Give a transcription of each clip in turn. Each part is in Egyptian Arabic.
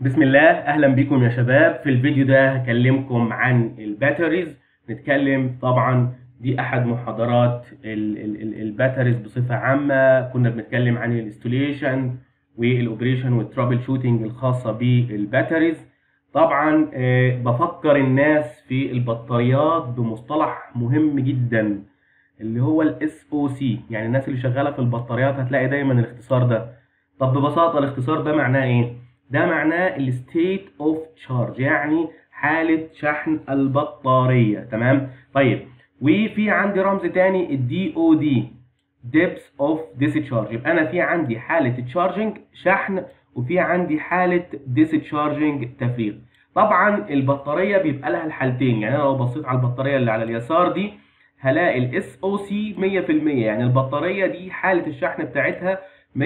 بسم الله اهلا بكم يا شباب في الفيديو ده هكلمكم عن الباتريز نتكلم طبعا دي احد محاضرات ال- ال- ال- الباتريز بصفة عامة كنا بنتكلم عن الانستوليشن والاوبريشن والترابل شوتنج الخاصة بالباتريز طبعا آه، بفكر الناس في البطاريات بمصطلح مهم جدا اللي هو الاس او سي يعني الناس اللي شغالة في البطاريات هتلاقي دايما الاختصار ده طب ببساطة الاختصار ده معناه ايه؟ ده معناه الستيت اوف تشارج يعني حالة شحن البطارية تمام؟ طيب وفي عندي رمز تاني الدي او دي depth of discharge يبقى انا في عندي حالة تشارجنج شحن وفي عندي حالة discharging تفريغ طبعا البطارية بيبقى لها الحالتين يعني انا لو بصيت على البطارية اللي على اليسار دي هلاقي الاس او سي 100% يعني البطارية دي حالة الشحن بتاعتها 100%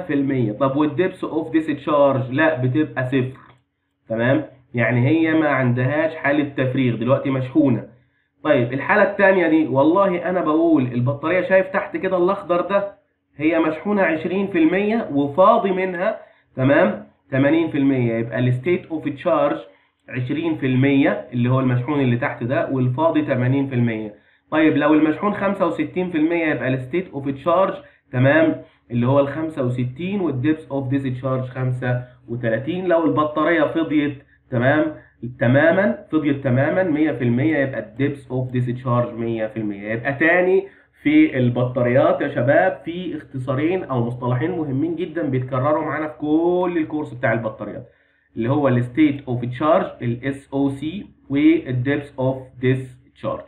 طب والدبس اوف ديسشارج لا بتبقى صفر تمام يعني هي ما عندهاش حالة تفريغ دلوقتي مشحونة طيب الحالة التانية دي والله انا بقول البطارية شايف تحت كده الاخضر ده هي مشحونة 20% وفاضي منها تمام 80% يبقى الستيت اوف تشارج 20% اللي هو المشحون اللي تحت ده والفاضي 80% طيب لو المشحون 65% يبقى الستيت اوف تشارج تمام اللي هو ال 65 والدبس اوف ديسشارج 35 لو البطاريه فضيت تمام تماما فضيت تماما 100% يبقى الدبس اوف ديسشارج 100% يبقى تاني في البطاريات يا شباب في اختصارين او مصطلحين مهمين جدا بيتكرروا معانا في كل الكورس بتاع البطاريات اللي هو الستيت اوف تشارج الاس او سي والدبس اوف ديسشارج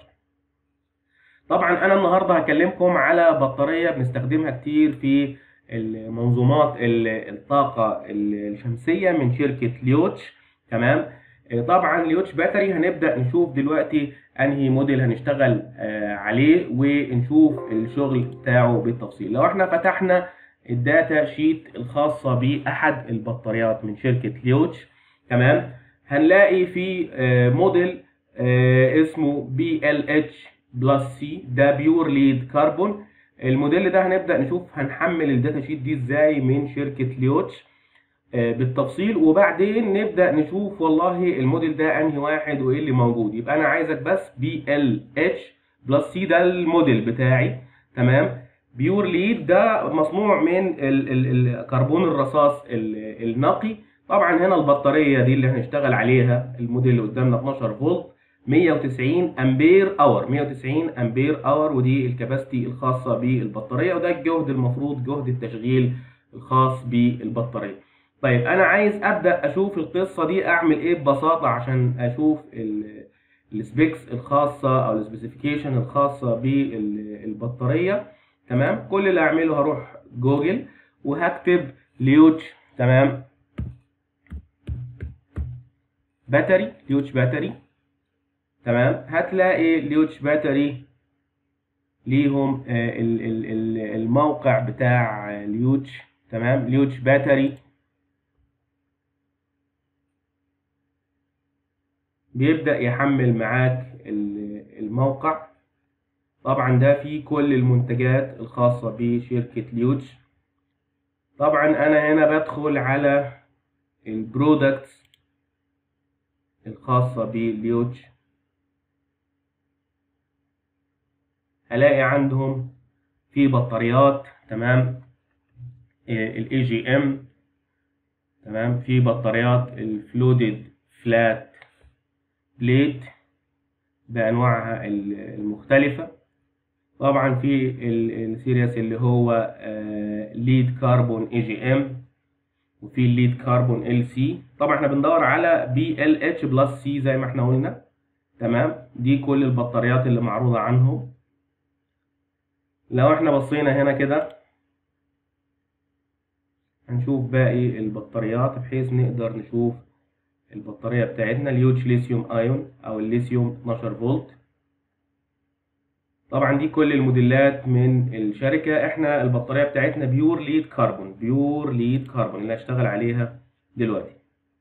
طبعا انا النهارده هكلمكم على بطاريه بنستخدمها كتير في المنظومات ال- الطاقه الشمسيه من شركه ليوتش تمام آه، طبعا ليوتش باتري هنبدا نشوف دلوقتي انهي موديل هنشتغل آه، عليه ونشوف الشغل بتاعه بالتفصيل لو احنا فتحنا الداتا شيت الخاصه باحد البطاريات من شركه ليوتش تمام هنلاقي في آه، موديل آه، اسمه بي ال اتش بلس سي ده بيور ليد كربون الموديل ده هنبدا نشوف هنحمل الداتا شيت دي ازاي من شركه ليوتش آه، بالتفصيل وبعدين نبدا نشوف والله الموديل ده انهي واحد وايه اللي موجود يبقى انا عايزك بس بي ال اتش بلس سي ده الموديل بتاعي تمام بيور ليد ده مصنوع من ال- ال- الكربون الرصاص ال- النقي طبعا هنا البطاريه دي اللي هنشتغل عليها الموديل اللي قدامنا 12 فولت 190 امبير اور 190 امبير اور ودي الكباستي الخاصه بالبطاريه وده الجهد المفروض جهد التشغيل الخاص بالبطاريه طيب انا عايز ابدا اشوف القصه دي اعمل ايه ببساطه عشان اشوف ال- السبيكس الخاصه او السبيسيفيكيشن الخاصه بالبطاريه تمام كل اللي اعمله هروح جوجل وهكتب ليوتش تمام باتري ليوتش باتري تمام هتلاقي ليوتش باتري ليهم آه، ال- ال- ال- الموقع بتاع آه، ليوتش تمام ليوتش باتري بيبدأ يحمل معاك ال- الموقع طبعا ده فيه كل المنتجات الخاصة بشركة ليوتش طبعا انا هنا بدخل على البرودكتس الخاصة بليوتش هلاقي عندهم في بطاريات تمام الاي جي ام تمام في بطاريات الفلودد فلات بليت بانواعها ال- المختلفه طبعا في ال- السيريس اللي هو ليد كاربون اي جي ام وفي الليد كاربون ال سي طبعا احنا بندور على بي ال اتش بلس سي زي ما احنا قلنا تمام دي كل البطاريات اللي معروضه عنهم لو احنا بصينا هنا كده هنشوف باقي البطاريات بحيث نقدر نشوف البطارية بتاعتنا اليوتش ليثيوم ايون او الليثيوم 12 فولت طبعا دي كل الموديلات من الشركة احنا البطارية بتاعتنا بيور ليد كربون بيور ليد كربون اللي هشتغل عليها دلوقتي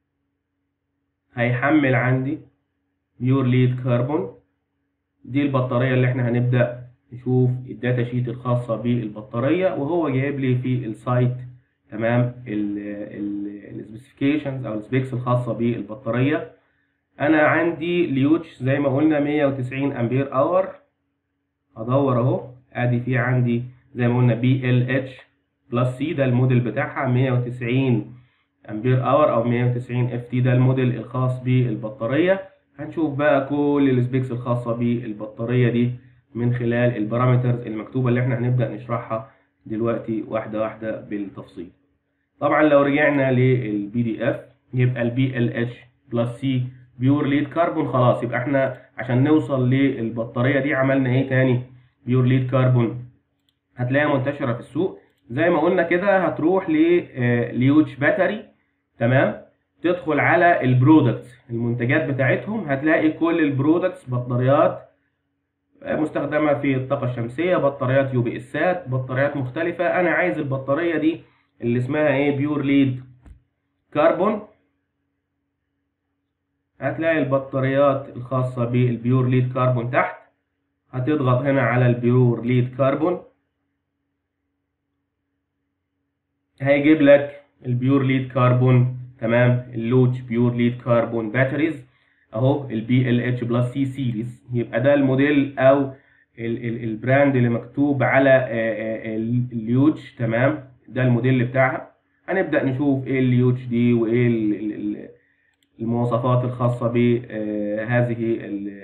هيحمل عندي بيور ليد كربون دي البطارية اللي احنا هنبدأ نشوف الداتا شيت الخاصة بالبطارية وهو جايب لي في السايت تمام السبيسيفيكيشنز او السبيكس الخاصه بالبطاريه انا عندي ليوتش زي ما قلنا 190 امبير اور هدور اهو ادي في عندي زي ما قلنا بي ال اتش بلس سي ده الموديل بتاعها 190 امبير اور او 190 اف تي ده الموديل الخاص بالبطاريه هنشوف بقى كل السبيكس الخاصه بالبطاريه دي من خلال البارامترز المكتوبه اللي احنا هنبدا نشرحها دلوقتي واحده واحده بالتفصيل طبعا لو رجعنا للبي دي اف يبقى البي ال اتش بلس سي بيور ليد كربون خلاص يبقى احنا عشان نوصل للبطاريه دي عملنا ايه تاني بيور ليد كربون هتلاقيها منتشره في السوق زي ما قلنا كده هتروح لليوتش باتري تمام تدخل على البرودكتس المنتجات بتاعتهم هتلاقي كل البرودكتس بطاريات مستخدمه في الطاقه الشمسيه بطاريات يو بي اسات بطاريات مختلفه انا عايز البطاريه دي اللي اسمها ايه بيور ليد كربون هتلاقي البطاريات الخاصه بالبيور ليد كربون تحت هتضغط هنا على البيور ليد كربون هيجيب لك البيور ليد كربون تمام اللوتش بيور ليد كربون باتريز اهو البي ال اتش بلس سي سيريز يبقى ده الموديل او ال ال البراند اللي مكتوب على اليوتش تمام ده الموديل بتاعها هنبدا نشوف ايه اليوتش دي وايه المواصفات الخاصه بهذه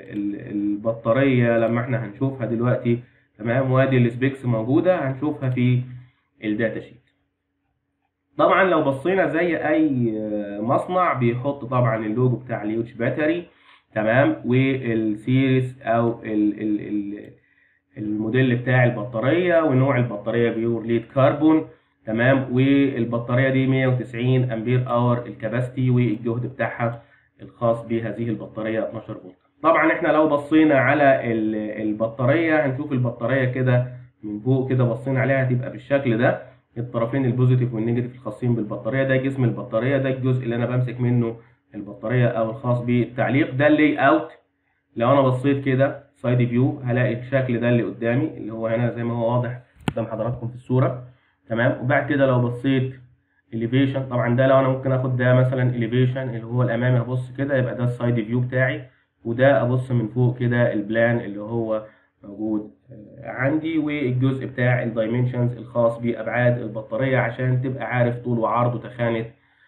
البطاريه لما احنا هنشوفها دلوقتي تمام وادي السبيكس موجوده هنشوفها في الداتا شيت طبعا لو بصينا زي اي مصنع بيحط طبعا اللوجو بتاع اليوتش باتري تمام والسيريس او ال ال ال الموديل بتاع البطاريه ونوع البطاريه بيور ليد كربون تمام والبطاريه دي 190 امبير اور الكباستي والجهد بتاعها الخاص بهذه البطاريه 12 فولت طبعا احنا لو بصينا على البطاريه هنشوف البطاريه كده من فوق كده بصينا عليها هتبقى بالشكل ده الطرفين البوزيتيف والنيجاتيف الخاصين بالبطاريه ده جسم البطاريه ده الجزء اللي انا بمسك منه البطاريه او الخاص بالتعليق ده اللي اوت لو انا بصيت كده سايد فيو هلاقي الشكل ده اللي قدامي اللي هو هنا زي ما هو واضح قدام حضراتكم في الصوره تمام وبعد كده لو بصيت elevation طبعا ده لو انا ممكن اخد ده مثلا elevation اللي هو الامامي ابص كده يبقى ده السايد فيو بتاعي وده ابص من فوق كده البلان اللي هو موجود عندي والجزء بتاع الدايمنشنز الخاص بابعاد البطاريه عشان تبقى عارف طول وعرض وتخانه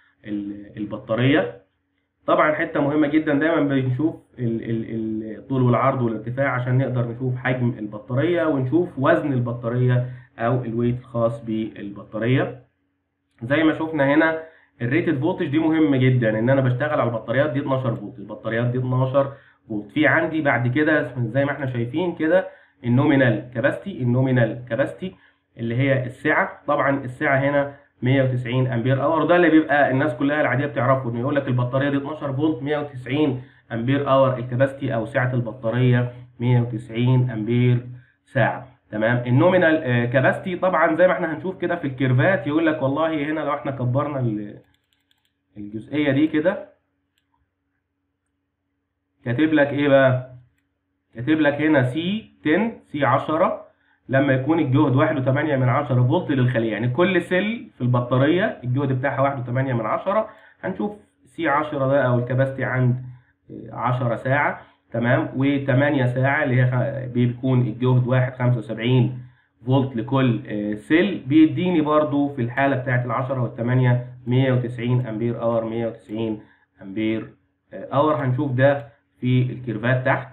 البطاريه طبعا حته مهمه جدا دايما بنشوف الطول والعرض والارتفاع عشان نقدر نشوف حجم البطاريه ونشوف وزن البطاريه او الويت الخاص بالبطاريه زي ما شفنا هنا الريتد فولتج دي مهمه جدا ان انا بشتغل على البطاريات دي 12 فولت البطاريات دي 12 فولت في عندي بعد كده زي ما احنا شايفين كده النومينال كاباستي النومينال كاباستي اللي هي السعه طبعا السعه هنا 190 امبير اور ده اللي بيبقى الناس كلها العاديه بتعرفه انه يقول لك البطاريه دي 12 فولت 190 امبير اور الكاباستي او سعه البطاريه 190 امبير ساعه تمام النومينال كاباستي طبعا زي ما احنا هنشوف كده في الكيرفات يقول لك والله هنا لو احنا كبرنا الجزئيه دي كده كاتب لك ايه بقى كاتب لك هنا سي 10 سي 10 لما يكون الجهد 1.8 من 10 فولت للخليه يعني كل سيل في البطاريه الجهد بتاعها 1.8 من 10 هنشوف سي 10 ده او الكباستي عند 10 ساعه تمام و8 ساعه اللي هي بيكون الجهد 1.75 فولت لكل سيل بيديني برضو في الحاله بتاعت ال10 وال8 190 امبير اور 190 امبير اور هنشوف ده في الكيرفات تحت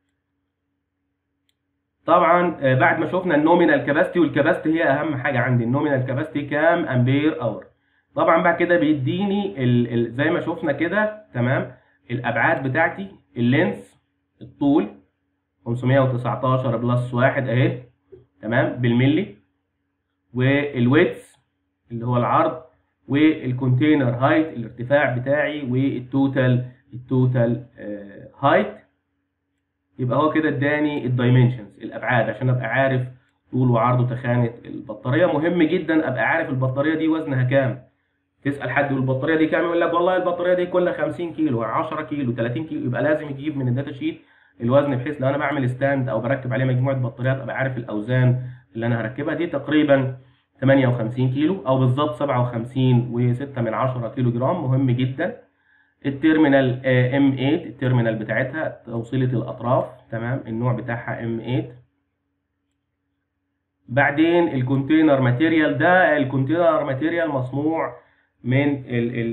طبعا بعد ما شفنا النومينال كاباستي والكاباستي هي اهم حاجه عندي النومينال كاباستي كام امبير اور طبعا بعد كده بيديني ال ال زي ما شفنا كده تمام الابعاد بتاعتي اللينس الطول 519 بلس 1 اهي تمام بالملي والويتس اللي هو العرض والكونتينر هايت الارتفاع بتاعي والتوتال التوتال هايت يبقى هو كده اداني الدايمنشنز الابعاد عشان ابقى عارف طول وعرض وتخانه البطاريه مهم جدا ابقى عارف البطاريه دي وزنها كام تسال حد البطاريه دي كام يقول لك والله البطاريه دي كلها 50 كيلو 10 كيلو 30 كيلو يبقى لازم يجيب من الداتا شيت الوزن بحيث لو انا بعمل ستاند او بركب عليه مجموعه بطاريات ابقى عارف الاوزان اللي انا هركبها دي تقريبا 58 كيلو او بالظبط 57 و6 من 10 كيلو جرام مهم جدا التيرمينال ام 8 التيرمينال بتاعتها توصيله الاطراف تمام النوع بتاعها ام 8 بعدين الكونتينر ماتيريال ده الكونتينر ماتيريال مصنوع من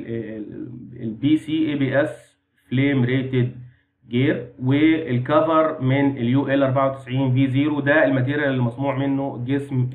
البي سي اي بي اس فليم ريتد جير والكفر من اليو ال 94 في 0 ده الماتيريال اللي مصنوع منه جسم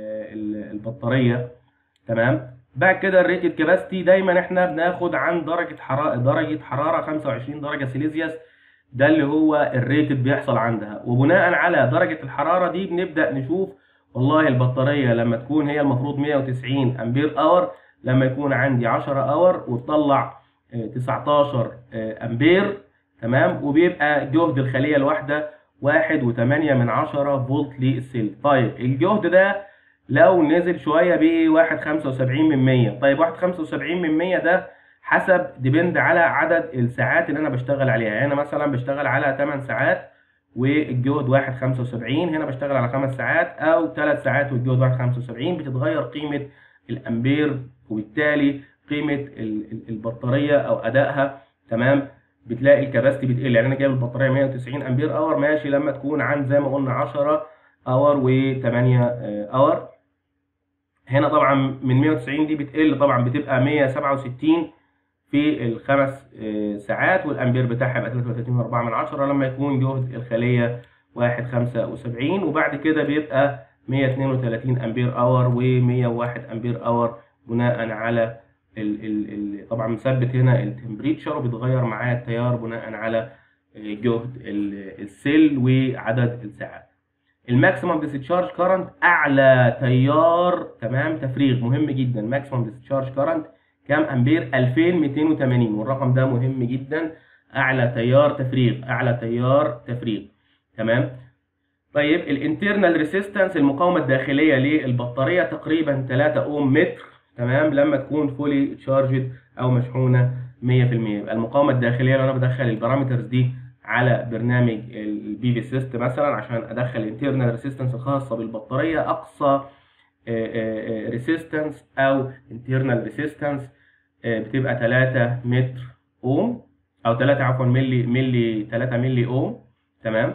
البطاريه تمام بعد كده الريتد كاباسيتي دايما احنا بناخد عن درجه حراره درجه حراره 25 درجه سيليزيوس ده اللي هو الريتد بيحصل عندها وبناء على درجه الحراره دي بنبدا نشوف والله البطاريه لما تكون هي المفروض 190 امبير اور لما يكون عندي 10 اور وتطلع 19 امبير تمام وبيبقى جهد الخليه الواحده واحد وتمانية من عشرة فولت للسيل طيب الجهد ده لو نزل شويه ب واحد خمسة وسبعين من مية طيب واحد خمسة وسبعين من مية ده حسب ديبند على عدد الساعات اللي انا بشتغل عليها يعني انا مثلا بشتغل على 8 ساعات والجهد واحد خمسة وسبعين هنا بشتغل على خمس ساعات او ثلاث ساعات والجهد واحد خمسة وسبعين بتتغير قيمه الامبير وبالتالي قيمه البطاريه او ادائها تمام بتلاقي الكباستي بتقل يعني انا جايب البطاريه 190 امبير اور ماشي لما تكون عند زي ما قلنا 10 اور و8 اور هنا طبعا من 190 دي بتقل طبعا بتبقى 167 في الخمس ساعات والامبير بتاعها يبقى 33.4 من 10 لما يكون جهد الخليه 1.75 وبعد كده بيبقى 132 امبير اور و101 امبير اور بناء على ال ال ال طبعا مثبت هنا التمبريتشر وبيتغير معاه التيار بناء على جهد السيل وعدد الساعات الماكسيمم ديسشارج كارنت اعلى تيار تمام تفريغ مهم جدا ماكسيمم ديسشارج كارنت كام امبير 2280 والرقم ده مهم جدا اعلى تيار تفريغ اعلى تيار تفريغ تمام طيب الانترنال ريسيستنس المقاومه الداخليه للبطاريه تقريبا 3 اوم متر تمام لما تكون فولي تشارجد او مشحونه 100% يبقى المقاومه الداخليه لو انا بدخل البارامترز دي على برنامج البي في سيست مثلا عشان ادخل الانترنال ريسيستنس الخاصه بالبطاريه اقصى ريسيستنس او انترنال ريسيستنس بتبقى 3 متر اوم او 3 عفوا ملي ملي 3 ملي اوم تمام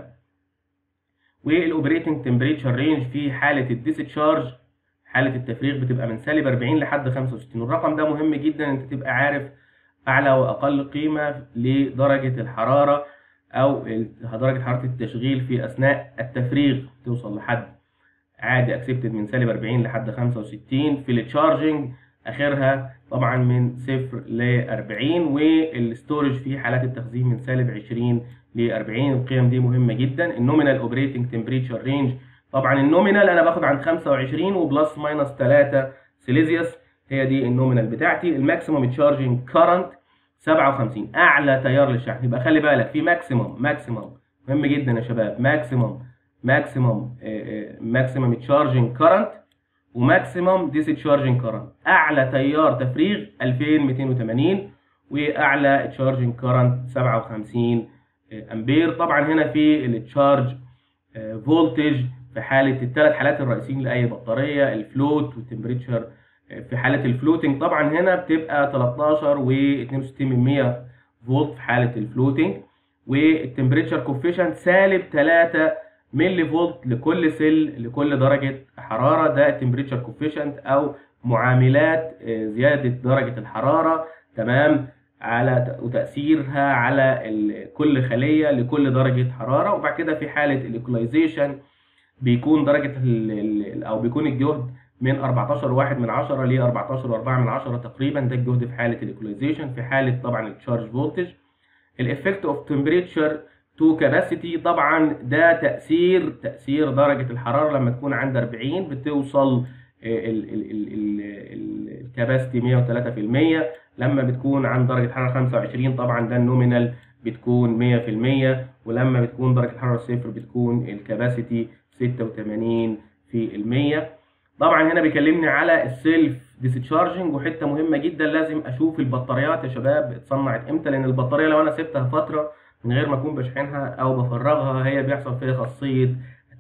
والاوبريتنج تمبريتشر رينج في حاله الديسشارج حاله التفريغ بتبقى من سالب 40 لحد 65 والرقم ده مهم جدا انت تبقى عارف اعلى واقل قيمه لدرجه الحراره او درجه حراره التشغيل في اثناء التفريغ توصل لحد عادي اكسبتد من سالب 40 لحد 65 في التشارجنج اخرها طبعا من صفر ل 40 والستورج في حالات التخزين من سالب 20 ل 40 القيم دي مهمه جدا النومينال اوبريتنج تمبريتشر رينج طبعا النومينال انا باخد عند 25 وبلس ماينس 3 سيليزيوس هي دي النومينال بتاعتي الماكسيموم تشارجنج كارنت 57 اعلى تيار للشحن يبقى خلي بالك في ماكسيموم ماكسيموم مهم جدا يا شباب ماكسيموم ماكسيموم ماكسيموم تشارجنج كارنت وماكسيموم ديسشارجنج كارنت اعلى تيار تفريغ 2280 واعلى تشارجنج كارنت 57 امبير طبعا هنا في التشارج فولتج في حاله الثلاث حالات الرئيسيين لاي بطاريه الفلوت والتمبريتشر في حاله الفلوتنج طبعا هنا بتبقى 13 و62% فولت في حاله الفلوتنج والتمبريتشر كوفيشنت سالب 3 ملي فولت لكل سيل لكل درجه حراره ده التمبريتشر كوفيشنت او معاملات زياده درجه الحراره تمام على وتاثيرها على كل خليه لكل درجه حراره وبعد كده في حاله الايكولايزيشن بيكون درجه او بيكون الجهد من 14 واحد من 10 ل 14 و4 من 10 تقريبا ده الجهد في حاله الايكولايزيشن في حاله طبعا التشارج فولتج الافكت اوف تمبريتشر تو كاباسيتي طبعا ده تاثير تاثير درجه الحراره لما تكون عند 40 بتوصل الكاباسيتي 103% لما بتكون عند درجه حراره 25 طبعا ده النومينال بتكون 100% ولما بتكون درجه الحراره صفر بتكون الكاباسيتي 86% طبعا هنا بيكلمني على السيلف ديسشارجنج وحته مهمه جدا لازم اشوف البطاريات يا شباب اتصنعت امتى لان البطاريه لو انا سبتها فتره من غير ما اكون بشحنها او بفرغها هي بيحصل فيها خاصيه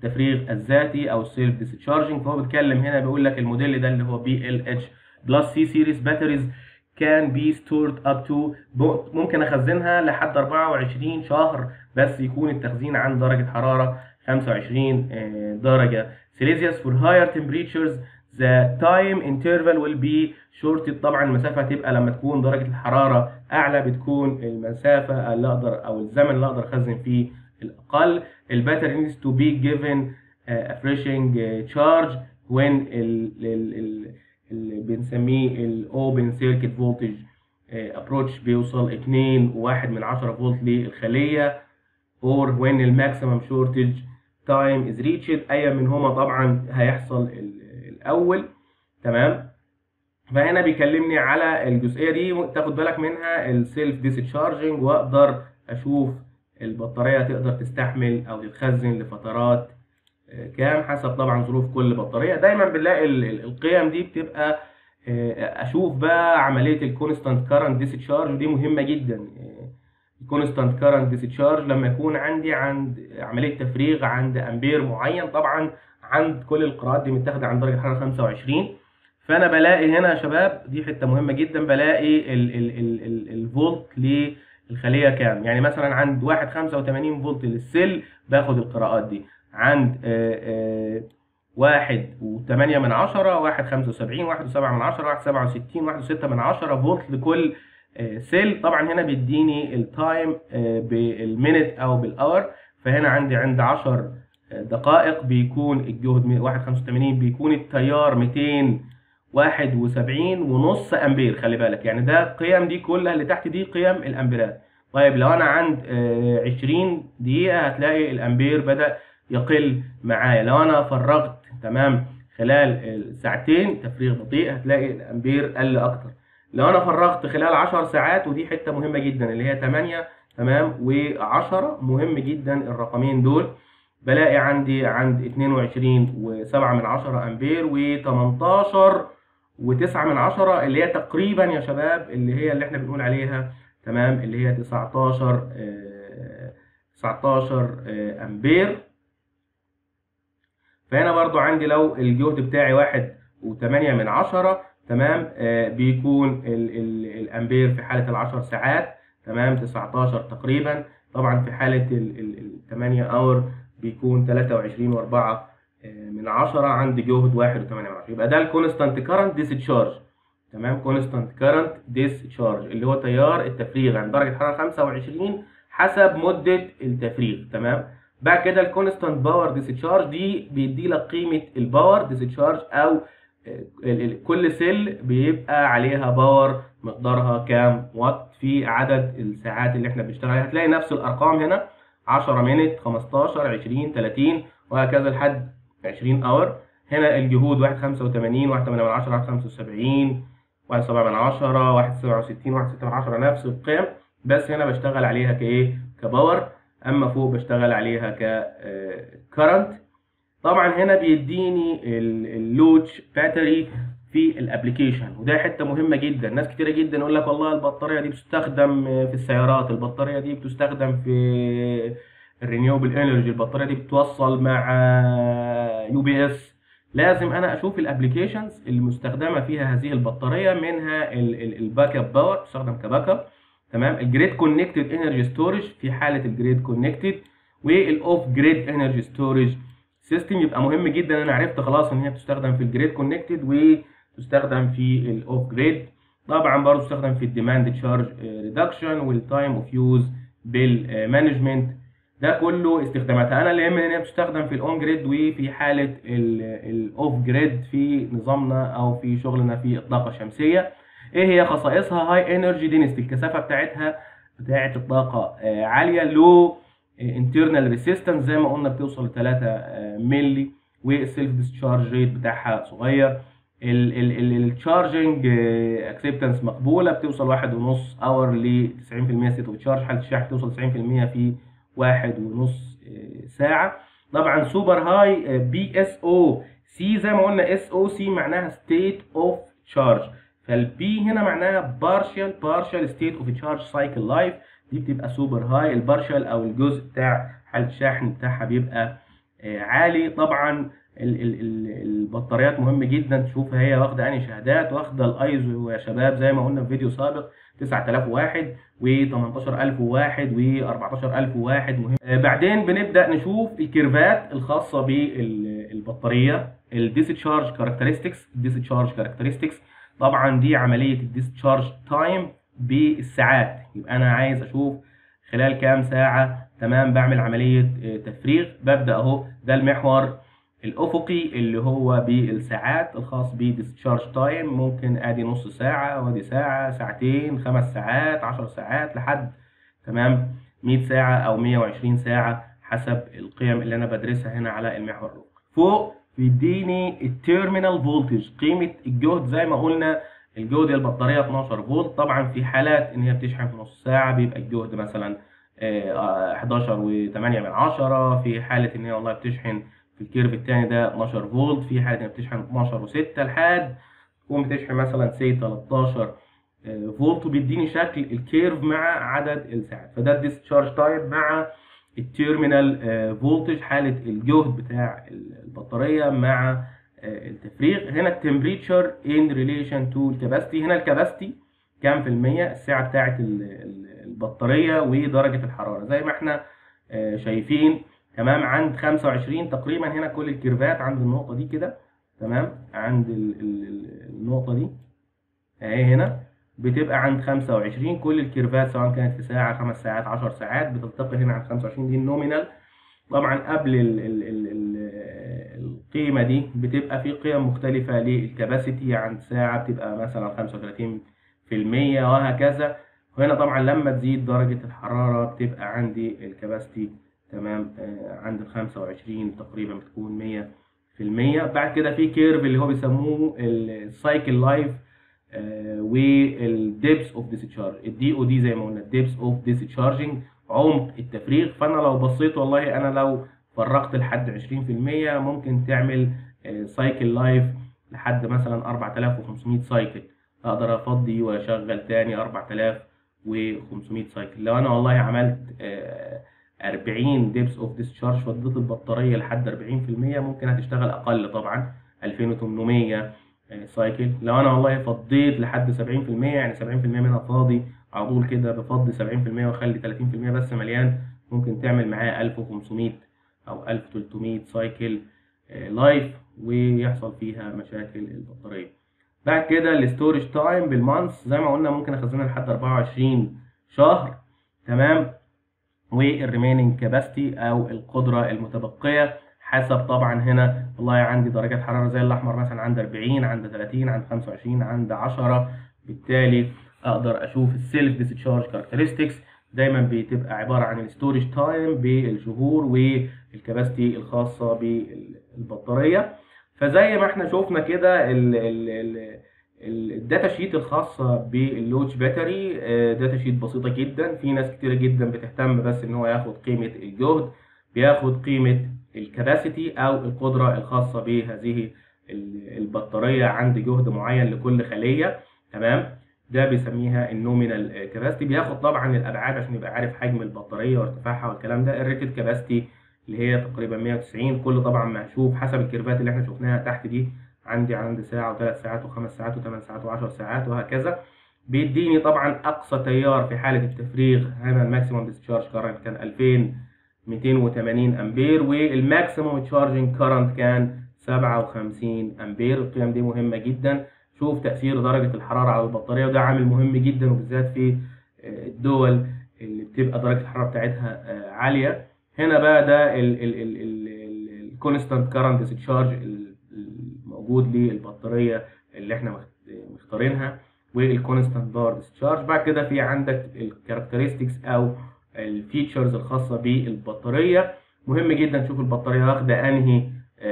التفريغ الذاتي او السيلف ديسشارجنج فهو بيتكلم هنا بيقول لك الموديل ده اللي هو بي ال اتش بلس سي سيريز باتريز كان بي ستورد اب تو ممكن اخزنها لحد 24 شهر بس يكون التخزين عند درجه حراره 25 آه، درجه سيليزيوس فور هاير temperatures the time interval will be shorted طبعا المسافه هتبقى لما تكون درجه الحراره اعلى بتكون المسافه اللي اقدر او الزمن اللي اقدر اخزن فيه الاقل الباتري needs to be given a refreshing charge when ال ال ال اللي بنسميه الاوبن سيركت فولتج ابروتش بيوصل 2 و1 من 10 فولت للخليه or when الماكسيمم شورتج تايم از ريتشد اي منهما طبعا هيحصل الاول تمام فهنا بيكلمني على الجزئيه دي تاخد بالك منها السيلف ديسشارجنج واقدر اشوف البطاريه تقدر تستحمل او تتخزن لفترات كام حسب طبعا ظروف كل بطاريه دايما بنلاقي القيم دي بتبقى اشوف بقى عمليه الكونستانت كارنت ديسشارج ودي مهمه جدا الكونستانت كارنت ديسشارج لما يكون عندي عند عمليه تفريغ عند امبير معين طبعا عند كل القراءات دي متاخده عند درجه حراره 25 فانا بلاقي هنا يا شباب دي حته مهمه جدا بلاقي ال ال ال ال الفولت للخليه كام يعني مثلا عند 1.85 فولت للسيل باخد القراءات دي عند آآ آآ واحد وثمانية من عشرة واحد خمسة وسبعين واحد وسبعة من عشرة واحد سبعة وستين واحد وستة من عشرة فولت لكل سيل طبعا هنا بيديني التايم بالمينت او بالاور فهنا عندي عند 10 دقائق بيكون الجهد 185 بيكون التيار 271 ونص امبير خلي بالك يعني ده القيم دي كلها اللي تحت دي قيم الامبيرات طيب لو انا عند 20 دقيقة هتلاقي الامبير بدأ يقل معايا لو انا فرغت تمام خلال ساعتين تفريغ بطيء هتلاقي الامبير قل اكتر لو انا فرغت خلال 10 ساعات ودي حته مهمه جدا اللي هي 8 تمام و10 مهم جدا الرقمين دول بلاقي عندي عند 22 و7 من 10 امبير و18 و9 من 10 اللي هي تقريبا يا شباب اللي هي اللي احنا بنقول عليها تمام اللي هي 19 آه 19 آه امبير فهنا برضو عندي لو الجهد بتاعي واحد وتمانية من عشرة تمام آه بيكون ال ال الامبير في حالة العشر ساعات تمام 19 تقريبا طبعا في حالة ال 8 اور بيكون 23 و4 آه من عشرة عندي جهد واحد وتمانية من عشرة يبقى ده الكونستانت كارنت ديسشارج تمام كونستانت كارنت ديسشارج اللي هو تيار التفريغ عند درجة حرارة 25 حسب مدة التفريغ تمام بعد كده الكونستانت باور ديسشارج دي بيدي لك قيمه الباور ديسشارج او كل سيل بيبقى عليها باور مقدارها كام وات في عدد الساعات اللي احنا بنشتغل عليها هتلاقي نفس الارقام هنا 10 مينت 15 20 30 وهكذا لحد 20 اور هنا الجهود 1 85 1 8 من 10 1 75 1 7 من 10 1 67 1 6 من 10 نفس القيم بس هنا بشتغل عليها كايه كباور اما فوق بشتغل عليها ك كرنت طبعا هنا بيديني اللوتش باتري في الابلكيشن وده حته مهمه جدا ناس كتيره جدا يقول لك والله البطاريه دي بتستخدم في السيارات البطاريه دي بتستخدم في الرينيوبل انرجي البطاريه دي بتوصل مع يو بي اس لازم انا اشوف الابلكيشنز المستخدمه فيها هذه البطاريه منها الباك اب باور تستخدم كباك اب تمام الجريد كونكتد انرجي ستورج في حاله الجريد كونكتد والاوف جريد انرجي ستورج سيستم يبقى مهم جدا انا عرفت خلاص ان هي بتستخدم في الجريد كونكتد وتستخدم في الاوف جريد طبعا برضه تستخدم في الديماند تشارج ريدكشن والتايم اوف يوز بالمانجمنت ده كله استخداماتها انا اللي يهمني ان هي بتستخدم في الاون جريد وفي حاله الاوف جريد في نظامنا او في شغلنا في الطاقه الشمسيه ايه هي خصائصها هاي انرجي دينستي الكثافه بتاعتها بتاعت الطاقه عاليه لو انترنال ريسيستنس زي ما قلنا بتوصل ل 3 مللي والسيلف ديسشارج ريت بتاعها صغير التشارجنج اكسبتنس مقبوله بتوصل واحد ونص اور ل 90% ستيت اوف تشارج حاله الشحن توصل 90% في واحد ونص ساعه طبعا سوبر هاي بي اس او سي زي ما قلنا اس او سي معناها ستيت اوف تشارج فالبي هنا معناها بارشال بارشال ستيت اوف تشارج سايكل لايف دي بتبقى سوبر هاي البارشال او الجزء بتاع حاله الشحن بتاعها بيبقى آه، عالي طبعا ال- ال- ال- البطاريات مهم جدا تشوف هي واخده انهي شهادات واخده الايزو يا شباب زي ما قلنا في فيديو سابق 9001 و18001 و14001 مهم آه، بعدين بنبدا نشوف الكيرفات الخاصه بالبطاريه الديسشارج كاركترستكس الديسشارج كاركترستكس طبعا دي عمليه الديسشارج تايم بالساعات يبقى انا عايز اشوف خلال كام ساعه تمام بعمل عمليه آه، تفريغ ببدا اهو ده المحور الافقي اللي هو بالساعات الخاص بديسشارج تايم ممكن ادي نص ساعه وادي ساعه ساعتين خمس ساعات عشر ساعات لحد تمام 100 ساعه او 120 ساعه حسب القيم اللي انا بدرسها هنا على المحور الافقي فوق بيديني التيرمينال فولتج قيمه الجهد زي ما قلنا الجهد البطاريه 12 فولت طبعا في حالات ان هي بتشحن في نص ساعه بيبقى الجهد مثلا آه، 11 و8 من عشرة في حاله ان هي والله بتشحن في الكيرف الثاني ده 12 فولت في حاله ان هي بتشحن 12 و6 لحد تقوم بتشحن مثلا سي 13 آه، فولت وبيديني شكل الكيرف مع عدد الساعات فده الديسشارج تايم مع التيرمينال فولتج حاله الجهد بتاع البطاريه مع آه، التفريغ هنا التمبريتشر ان ريليشن تو الكباستي هنا الكباستي كام في المية السعة بتاعت ال- ال- البطارية ودرجة الحرارة زي ما احنا آه، شايفين تمام عند 25 تقريبا هنا كل الكيرفات عند النقطة دي كده تمام عند ال- ال- ال- النقطة دي اهي هنا بتبقى عند 25 كل الكيرفات سواء كانت في ساعة خمس ساعات 10 ساعات بتلتقي هنا عند 25 دي النومينال طبعا قبل ال ال ال ال القيمة دي بتبقى في قيم مختلفة للكباسيتي عند ساعة بتبقى مثلا 35 في المية وهكذا وهنا طبعا لما تزيد درجة الحرارة بتبقى عندي الكباسيتي تمام آه، عند ال 25 تقريبا بتكون 100 في المية بعد كده في كيرف اللي هو بيسموه السايكل لايف والديبس اوف ديسشارج الدي او دي زي ما قلنا الديبس اوف ديسشارجنج عمق التفريغ فانا لو بصيت والله انا لو فرغت لحد 20% ممكن تعمل سايكل لايف لحد مثلا 4500 سايكل اقدر افضي واشغل تاني 4500 سايكل لو انا والله عملت آه، 40 ديبس اوف ديسشارج فضيت البطاريه لحد 40% ممكن هتشتغل اقل طبعا 2800 آه، سايكل لو انا والله فضيت لحد 70% يعني 70% منها فاضي على طول كده بفضي 70% واخلي 30% بس مليان ممكن تعمل معاه 1500 او 1300 سايكل آه، لايف ويحصل فيها مشاكل البطاريه بعد كده الستورج تايم بالمانث زي ما قلنا ممكن اخزنها لحد 24 شهر تمام والريميننج كاباسيتي او القدره المتبقيه حسب طبعا هنا والله عندي درجات حراره زي الاحمر مثلا عند 40 عند 30 عند 25 عند 10 بالتالي اقدر اشوف السيلف ديسشارج كاركترستكس دايما بتبقى عباره عن الستورج تايم بالشهور والكباستي الخاصه بالبطاريه فزي ما احنا شفنا كده ال- ال- ال- ال- الداتا شيت الخاصه باللوتش باتري آه، داتا شيت بسيطه جدا في ناس كتير جدا بتهتم بس ان هو ياخد قيمه الجهد بياخد قيمه الكباسيتي او القدره الخاصه بهذه ال- البطاريه عند جهد معين لكل خليه تمام ده بيسميها النومينال كاباسيتي بياخد طبعا الابعاد عشان يبقى عارف حجم البطاريه وارتفاعها والكلام ده الريتد كاباسيتي اللي هي تقريبا 190 كل طبعا محسوب حسب الكيرفات اللي احنا شفناها تحت دي عندي عند ساعه وثلاث ساعات وخمس ساعات وثمان ساعات وعشر ساعات وهكذا بيديني طبعا اقصى تيار في حاله التفريغ هنا الماكسيموم ديسشارج كارنت كان 2280 امبير والماكسيموم تشارجنج كارنت كان 57 امبير القيم دي مهمه جدا شوف تاثير درجه الحراره على البطاريه وده عامل مهم جدا وبالذات في آه، الدول اللي بتبقى درجه الحراره بتاعتها آه، عاليه هنا بقى ده الكونستانت كارنت ديسشارج الموجود للبطاريه اللي احنا مخت- مختارينها والكونستانت باور ديسشارج بعد كده في عندك الكاركترستكس او الفيتشرز الخاصه بالبطاريه مهم جدا تشوف البطاريه واخده انهي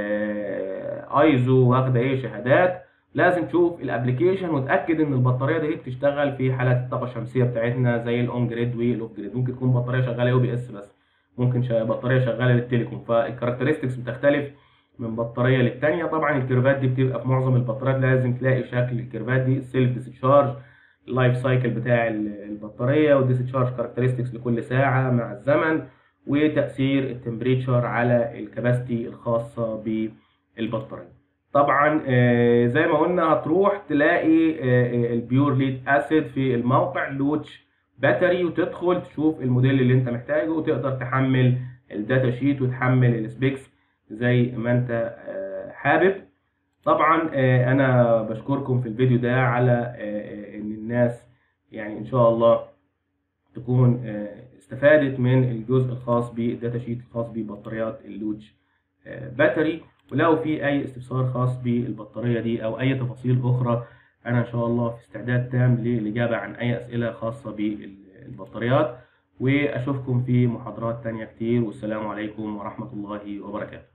ايزو واخده ايه شهادات لازم تشوف الابلكيشن وتاكد ان البطاريه دي بتشتغل في حالات الطاقه الشمسيه بتاعتنا زي الاون جريد والاوف جريد ممكن تكون بطاريه شغاله يو بي اس بس ممكن شا- بطاريه شغاله للتليكوم فالكاركترستكس بتختلف من بطاريه للتانيه طبعا الكيرفات دي بتبقى في معظم البطاريات لازم تلاقي شكل الكيرفات دي سيلف ديسشارج اللايف سايكل بتاع ال- البطاريه والديسشارج كاركترستكس لكل ساعه مع الزمن وتأثير التمبريتشر على الكباستي الخاصة بالبطارية طبعا آه، زي ما قلنا هتروح تلاقي آه، البيور ليد اسيد في الموقع لوتش باتري وتدخل تشوف الموديل اللي انت محتاجه وتقدر تحمل الداتا شيت وتحمل السبيكس زي ما انت آه، حابب طبعا آه، انا بشكركم في الفيديو ده على آه، آه، ان الناس يعني ان شاء الله تكون آه، استفادت من الجزء الخاص بالداتا شيت الخاص ببطاريات اللوتش آه، باتري ولو في اي استفسار خاص بالبطاريه دي او اي تفاصيل اخرى انا ان شاء الله في استعداد تام للاجابه عن اي اسئله خاصه بالبطاريات واشوفكم في محاضرات تانية كتير والسلام عليكم ورحمه الله وبركاته